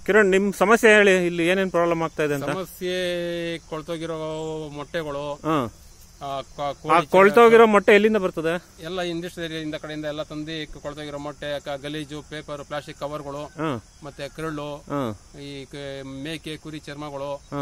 ಕಿರಣ್ ನಿಮ್ ಸಮಸ್ಯೆ ಹೇಳಿ ಇಲ್ಲಿ ಏನೇನ್ ಪ್ರಾಬ್ಲಮ್ ಆಗ್ತಾ ಇದೆ ಅಂತ ಸಮಸ್ಯೆ ಕೊಳ್ತೋಗಿರೋ ಮೊಟ್ಟೆಗಳು ಹಾ ಆ, ಕ- ಆ ಕೋಳಿ ಕೊಳ್ತೋಗಿರೋ ಮೊಟ್ಟೆ ಎಲ್ಲಿಂದ ಬರ್ತದೆ ಎಲ್ಲ ಇಂಡಸ್ಟ್ರಿ ಇಂದ ಕಡೆಯಿಂದ ಎಲ್ಲ ತಂದು ಕೊಳ್ತೋಗಿರೋ ಮೊಟ್ಟೆ ಕ- ಗಲೀಜು ಪೇಪರ್ ಪ್ಲಾಸ್ಟಿಕ್ ಕವರ್ಗಳು ಹಾ ಮತ್ತೆ ಕರಳು ಹಾ ಈ ಕ- ಮೇಕೆ ಕುರಿ ಚರ್ಮಗಳು ಹಾ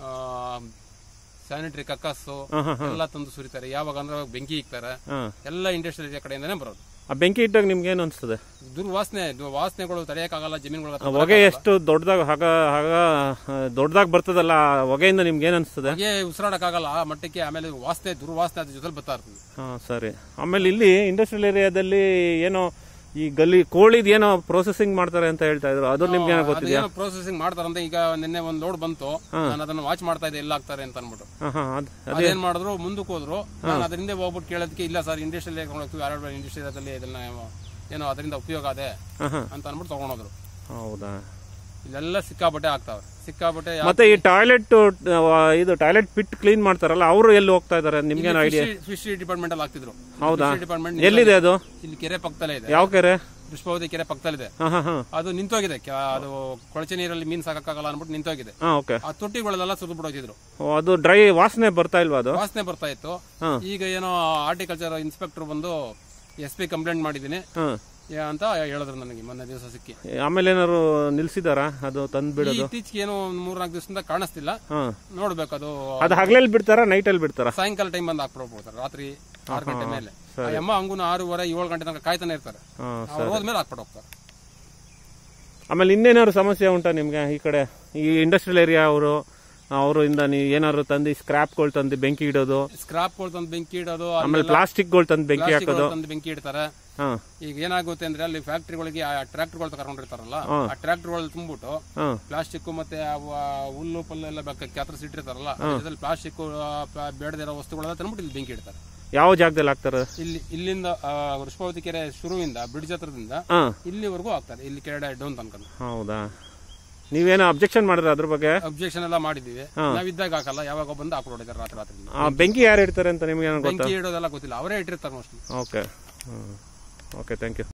ಸ್ಯಾನಿಟರಿ ಕಕ್ಕಸ್ಸು ಹಾ ಹಾ ಹಾ ಎಲ್ಲ ತಂದು ಸುರಿತಾರೆ ಯಾವಾಗ ಅಂದ್ರೆ ಅವಾಗ ಬೆಂಕಿ ಇಕ್ತಾರೆ ಹಾ ಎಲ್ಲ ಇಂಡಸ್ಟ್ರಿ ಕಡೆಯಿಂದನೇ ಬರೋದು ಆ ಬೆಂಕಿ ಇಟ್ಟಾಗ ನಿಮ್ಗೆ ಏನು ಅನ್ಸ್ತದೆ ದುರ್ವಾಸನೆ ದು- ವಾಸನೆಗಳು ತಡೆಯಕ್ಕಾಗಲ್ಲ ಜಮೀನುಗಳ ಆ ಹೊಗೆ ಎಷ್ಟು ದೊಡ್ಡದಾಗ ಹಾಗ ಹಾಗ ದೊಡ್ಡದಾಗ ಬರ್ತದಲ್ಲ ಆ ಹೊಗೆಯಿಂದ ನಿಮ್ಗೆ ಏನ್ ಅನ್ಸ್ತದೆ ಹಾಗೆ ಉಸಿರಾಡಕ್ಕಾಗಲ್ಲ ಆ ಮಟ್ಟಕ್ಕೆ ಆಮೇಲೆ ವಾಸನೆ ದುರ್ವಾಸನೆ ಅದ್ರ ಜೊತೆ ಬರ್ತಾ ಇರ್ತದೆ ಹಾ ಸರಿ ಆಮೇಲೆ ಇಲ್ಲಿ ಇಂಡಸ್ಟ್ರಿಯಲ್ ಏರಿಯಾದಲ್ಲಿ ಏನೋ ಈ ಗಲ್ಲಿ ಕೋಳಿದ್ ಏನೋ ಪ್ರೊಸೆಸಿಂಗ್ ಮಾಡ್ತಾರೆ ಅಂತ ಹೇಳ್ತಾ ಇದ್ರು ಅದು ನಿಮ್ಗೆ ಏನೋ ಗೊತ್ತಿದ್ಯಾ ಅದೇನೋ ಪ್ರೊಸೆಸಿಂಗ್ ಮಾಡ್ತಾರಂತ ಈಗ ನಿನ್ನೆ ಒಂದ್ ಲೋಡ್ ಬಂತು ನಾನು ಅದನ್ನ ವಾಚ್ ಮಾಡ್ತಾ ಇದ್ದೆ ಎಲ್ಲ ಆಗ್ತಾರೆ ಅಂತ ಅನ್ಬಿಟ್ಟು ಹಾ ಹಾ ಅದ್ ಅದೇನ್ ಮಾಡಿದ್ರು ಮುಂದಕ್ಕೆ ಹೋದ್ರು ನಾನು ಅದರಿಂದ ಹೋಗ್ಬಿಟ್ಟು ಕೇಳೋದಕ್ಕೆ ಇಲ್ಲ ಸರ್ ಇಂಡಸ್ಟ್ರಿಯಲ್ ಹೋಗ್ತೀವಿ ಯಾರು ಇಂಡಸ್ಟ್ರಿಯದಲ್ಲಿ ಇದನ್ನ ಏನೋ ಅದರಿಂದ ಉಪಯೋಗ ಅದೇ ಹಾ ಹಾ ಅಂತ ಅನ್ಬಿಟ್ಟು ತಗೊಂಡೋದ್ರು ಹೌದಾ ಇಲ್ಲೆಲ್ಲ ಸಿಕ್ಕಾಬಟ್ಟೆ ಆಗ್ತಾವೆ ಸಿಕ್ಕಾಬಟ್ಟೆ ಮತ್ತೆ ಈ ಟಾಯ್ಲೆಟ್ ಇದು ಟಾಯ್ಲೆಟ್ ಪಿಟ್ ಕ್ಲೀನ್ ಮಾಡ್ತಾರಲ್ಲ ಅವರು ಎಲ್ಲಿ ಹೋಗ್ತಾ ಇದಾರೆ ನಿಮ್ಗೇನು ಐಡಿಯಾ ಫಿಶ್ ಡಿಪಾರ್ಟ್ಮೆಂಟ್ ಅಲ್ಲಿ ಆಗ್ತಿದ್ರು ಹೌದಾ? ಡಿಪಾರ್ಟ್ಮೆಂಟ್ ಎಲ್ಲಿದೆ ಅದು ಇಲ್ಲಿ ಕೆರೆ ಪಕ್ಕದಲ್ಲೇ ಇದೆ ಯಾವ ಕೆರೆ ಪುಷ್ಪಾವತಿ ಕೆರೆ ಪಕ್ಕದಲ್ಲಿದೆ ಹಾ ಹಾ ಹಾ ಅದು ನಿಂತೋಗಿದೆ ಕೆ- ಅದು ಕೊಳಚೆ ನೀರಲ್ಲಿ ಮೀನ್ ಸಾಕಾಗಲ್ಲ ಅನ್ಬಿಟ್ಟು ನಿಂತೋಗಿದೆ ಹಾ ಓಕೆ ಆ ತೊಟ್ಟಿಗಳೆಲ್ಲ ಸುರಿದು ಬಿಡೋತಿದ್ರು ಅದು ಡ್ರೈ ವಾಸನೆ ಬರ್ತಾ ಇಲ್ವಾ ಅದು ವಾಸನೆ ಬರ್ತಾ ಇತ್ತು ಹಾ. ಈಗ ಏನೋ ಹಾರ್ಟಿಕಲ್ಚರ್ ಇನ್ಸ್ಪೆಕ್ಟರ್ ಬಂದು ಎಸ್ ಪಿ ಕಂಪ್ಲೇಂಟ್ ಮಾಡಿದ್ದೀನಿ ಹಾ ಯಾ- ಅಂತ ಹೇಳಿದ್ರು ನನಗೆ ಮೊನ್ನೆ ದಿವಸ ಸಿಕ್ಕಿ ಆಮೇಲೆ ಏನಾದ್ರು ನಿಲ್ಸಿದಾರಾ ಅದು ತಂದ್ ಈ ಬಿಡೋದು ಇತ್ತೀಚೆಗೆ ಏನೋ ಒಂದ್ ಮೂರ್ನಾಲ್ಕು ದಿವಸದಿಂದ ಕಾಣಿಸ್ತಿಲ್ಲ ಹಾ ನೋಡ್ಬೇಕು ಅದು ಅದು ಹಗಲಲ್ಲಿ ಬಿಡ್ತಾರಾ ನೈಟಲ್ಲಿ ಬಿಡ್ತಾರಾ ಸಾಯಂಕಾಲ ಟೈಮ್ ಬಂದು ಹಾಕ್ಬಿಡ್ಬೋದು ರಾತ್ರಿ ಆರು ಗಂಟೆ ಮೇಲೆ ಆ ಅಮ್ಮ ಹಂಗುನ ಆರೂವರೆ ಏಳು ಗಂಟೆ ತನಕ ಕಾಯ್ತಾನೆ ಇರ್ತಾರೆ ಹಾ ಅವ್ರು ಹೋದ್ಮೇಲೆ ಹಾಕ್ಬಿಟ್ಟು ಹೋಗ್ತಾರೆ ಆಮೇಲೆ ಇನ್ನೇನಾದ್ರು ಸಮಸ್ಯೆ ಉಂಟಾ ನಿಮ್ಗೆ ಈ ಕಡೆ ಈ ಇಂಡಸ್ಟ್ರಿಯಲ್ ಏರಿಯಾ ಅವರು ಅವರಿಂದ ನೀವು ಏನಾದ್ರು ತಂದು ಸ್ಕ್ರಾಪ್ಗಳು ತಂದು ಬೆಂಕಿ ಇಡೋದು ಸ್ಕ್ರಾಪ್ಗಳು ತಂದು ಬೆಂಕಿ ಇಡೋದು ಆಮೇಲೆ ಪ್ಲಾಸ್ಟಿಕ್ಗಳು ತಂದು ಬೆಂಕಿ ಪ್ಲಾಸ್ಟಿಕ್ ಹಾಕೋದು ತಂದು ಬೆಂಕಿ ಇಡ್ತಾರೆ ಹಾ ಈಗ ಏನಾಗುತ್ತೆ ಅಂದ್ರೆ ಅಲ್ಲಿ ಫ್ಯಾಕ್ಟ್ರಿಗಳಿಗೆ ಆ ಟ್ರ್ಯಾಕ್ಟರ್ಗಳು ತಗೊಂಡಿರ್ತಾರಲ್ಲ ಆ ಟ್ರ್ಯಾಕ್ಟರ್ಗಳು ತುಂಬಿಟ್ಟು ಹಾ ಪ್ಲಾಸ್ಟಿಕ್ ಮತ್ತೆ ಅವು ಆ ಹುಲ್ಲು ಪಲ್ಲು ಎಲ್ಲ ಕತ್ತರಿಸಿ ಇಟ್ಟಿರ್ತಾರಲ್ಲ ಅದ್ರಲ್ಲಿ ಪ್ಲಾಸ್ಟಿಕ್ ಬೇಡದಿರೋ ವಸ್ತುಗಳೆಲ್ಲ ತಂದ್ಬಿಟ್ಟು ಇಲ್ಲಿ ಬೆಂಕಿ ಇಡ್ತಾರೆ ಯಾವ ಜಾಗದಲ್ಲಿ ಹಾಕ್ತಾರೆ ಇಲ್ಲಿ ಇಲ್ಲಿಂದ ಆ, ವೃಷಭಾವತಿ ಕೆರೆ ಶುರುವಿಂದ ಬ್ರಿಡ್ಜ್ ಹತ್ರದಿಂದ ಹಾ ಇಲ್ಲಿವರೆಗೂ ಆಗ್ತಾರೆ ಇಲ್ಲಿ ಕೆಳಗಡೆ ಡೌನ್ ತನಕ ಹೌದಾ ನೀವೇನೋ ಅಬ್ಜೆಕ್ಷನ್ ಮಾಡಿದ್ರೆ ಅದ್ರ ಬಗ್ಗೆ ಅಬ್ಜೆಕ್ಷನ್ ಎಲ್ಲ ಮಾಡಿದೀವಿ ನಾವಿದ್ದಾಗ ಹಾಕಲ್ಲ ಯಾವಾಗ ಬಂದು ಹಾಕೊಡಿದ್ದಾರೆ ರಾತ್ರಿ ರಾತ್ರಿ ಆ ಬೆಂಕಿ ಯಾರು ಇಡ್ತಾರೆ ಅಂತ ನಿಮ್ಗೆ ಏನೋ ಗೊತ್ತಾ ಬೆಂಕಿ ಇಡೋದೆಲ್ಲ ಗೊತ್ತಿಲ್ಲ ಅವರೇ ಇಟ್ಟಿರ್ತಾರೆ mostly okay okay thank you